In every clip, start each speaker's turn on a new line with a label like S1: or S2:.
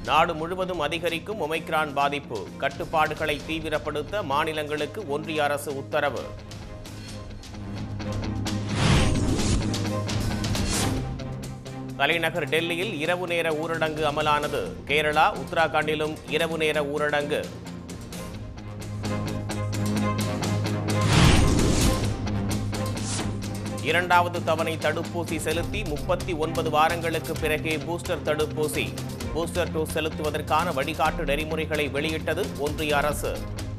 S1: நாடு முழுவதும் அதிகரிக்கும் ஒமைக்ரான் பாதிப்பு கட்டுப்பாடுகளை தீவிரப்படுத்த மாநிலங்களுக்கு ஒன்றிய அரசு உத்தரவு தலைநகர் டெல்லியில் இரவு நேர ஊரடங்கு அமலானது கேரளா உத்தராகண்டிலும் இரவு நேர ஊரடங்கு இரண்டாவது தவணை தடுப்பூசி செலுத்தி முப்பத்தி ஒன்பது வாரங்களுக்கு பிறகே பூஸ்டர் தடுப்பூசி பூஸ்டர் டோஸ் செலுத்துவதற்கான வழிகாட்டு நெறிமுறைகளை வெளியிட்டது ஒன்றிய அரசு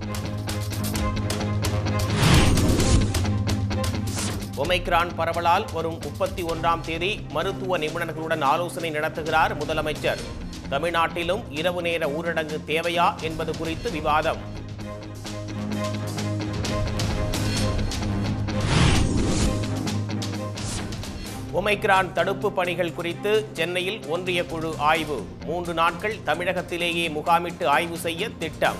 S1: ஒமைக்ரான் பரவலால் வரும் முப்பத்தி ஒன்றாம் தேதி மருத்துவ நிபுணர்களுடன் ஆலோசனை நடத்துகிறார் முதலமைச்சர் தமிழ்நாட்டிலும் இரவு நேர ஊரடங்கு தேவையா என்பது குறித்து விவாதம் ஒமைக்ரான் தடுப்பு பணிகள் குறித்து சென்னையில் ஒன்றிய குழு ஆய்வு மூன்று நாட்கள் தமிழகத்திலேயே முகாமிட்டு ஆய்வு செய்ய திட்டம்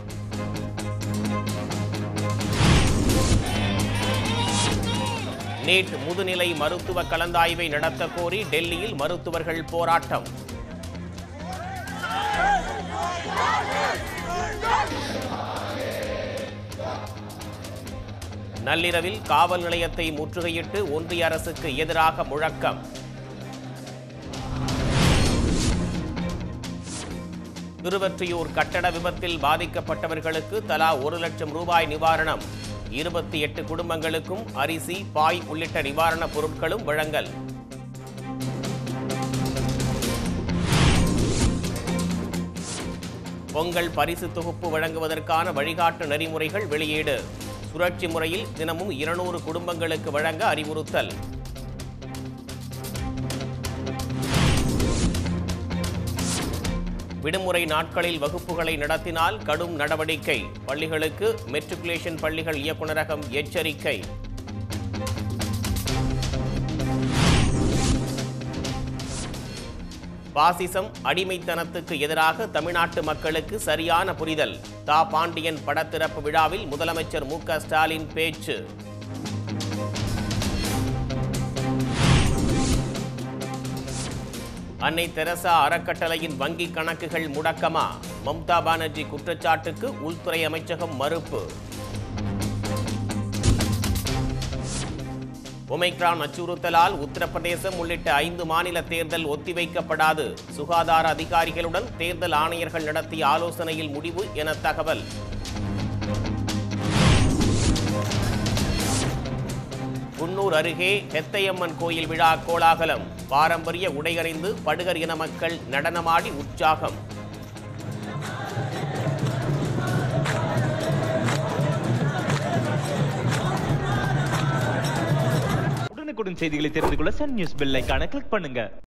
S1: நீட் முதுநிலை மருத்துவ கலந்தாய்வை நடத்த கோரி டெல்லியில் மருத்துவர்கள் போராட்டம் நள்ளிரவில் காவல் நிலையத்தை முற்றுகையிட்டு ஒன்றிய அரசுக்கு எதிராக முழக்கம் திருவொற்றியூர் கட்டட விபத்தில் பாதிக்கப்பட்டவர்களுக்கு தலா ஒரு லட்சம் ரூபாய் நிவாரணம் இருபத்தி எட்டு குடும்பங்களுக்கும் அரிசி பாய் உள்ளிட்ட நிவாரணப் பொருட்களும் வழங்கல் பொங்கல் பரிசு தொகுப்பு வழங்குவதற்கான வழிகாட்டு நெறிமுறைகள் வெளியீடு சுழற்சி முறையில் தினமும் இருநூறு குடும்பங்களுக்கு வழங்க அறிவுறுத்தல் விடுமுறை நாட்களில் வகுப்புகளை நடத்தினால் கடும் நடவடிக்கை பள்ளிகளுக்கு மெட்ரிகுலேஷன் பள்ளிகள் இயக்குநரகம் எச்சரிக்கை பாசிசம் அடிமைத்தனத்துக்கு எதிராக தமிழ்நாட்டு மக்களுக்கு சரியான புரிதல் தா பாண்டியன் படத்திறப்பு விழாவில் முதலமைச்சர் மு க ஸ்டாலின் பேச்சு அன்னை தெரசா அறக்கட்டளையின் வங்கி கணக்குகள் முடக்கமா மம்தா பானர்ஜி குற்றச்சாட்டுக்கு உள்துறை அமைச்சகம் மறுப்பு ஒமைக்ரான் அச்சுறுத்தலால் உத்தரப்பிரதேசம் உள்ளிட்ட ஐந்து மாநில தேர்தல் ஒத்திவைக்கப்படாது சுகாதார அதிகாரிகளுடன் தேர்தல் ஆணையர்கள் நடத்திய ஆலோசனையில் முடிவு என தகவல் குன்னூர் அருகே ஹெத்தையம்மன் கோயில் விழா கோலாகலம் பாரம்பரிய உடையறிந்து படுகர் இன மக்கள் நடனமாடி உற்சாகம்
S2: உடனுக்குடன் செய்திகளை தெரிந்து கொள்ள சன் நியூஸ் பெல் ஐகானை கிளிக் பண்ணுங்க